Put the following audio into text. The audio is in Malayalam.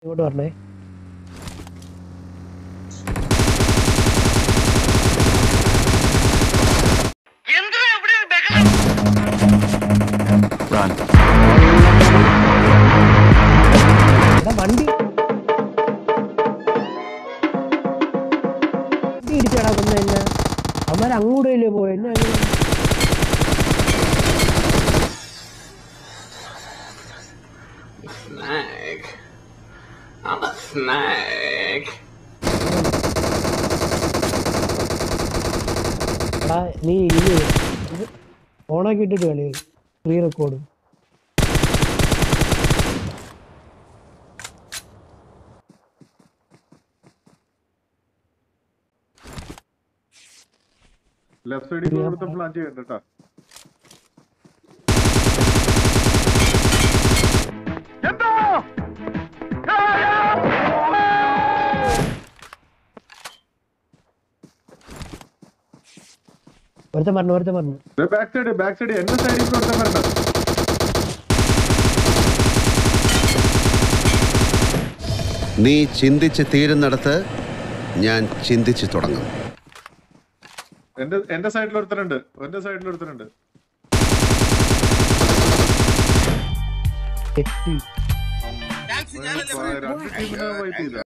ഇങ്ങോട്ട് പറഞ്ഞേ Run. എടാ വണ്ടി വണ്ടി ഇടിച്ചാടാ കൊന്ന എന്നെ അവന്മാർ അങ്ങോട്ടല്ലേ പോയ എന്നെ അങ്ങനെ Snag. I'm a snag. എടാ നീ ഇത് ഇത് ഓണാക്കി ഇട്ടിട്ട് കളി ഫ്രീ റെക്കോർഡ് ലെഫ്റ്റ് സൈഡിൽ കൂടെ കൊടുത്ത പ്ലാൻ ചെയ്യണ്ട കേട്ടാ ഒരുത്തൻ പറഞ്ഞു ഒരുത്തൻ പറഞ്ഞു ബാക്ക് സൈഡ് ബാക്ക് സൈഡ് എന്റെ സൈഡിൽ കൂടെ ഒരുത്തൻ വരണ്ട നീ ചിന്തിച്ച് തീരുന്നിടത്ത് ഞാൻ ചിന്തിച്ചു തുടങ്ങും എന്റെ എന്റെ സൈഡിൽ ഒരുത്തനുണ്ട് എന്റെ സൈഡിൽ ഒരുത്തനുണ്ട് എത്തി രണ്ട് ടീമിനെ വൈറ്റ് ചെയ്ത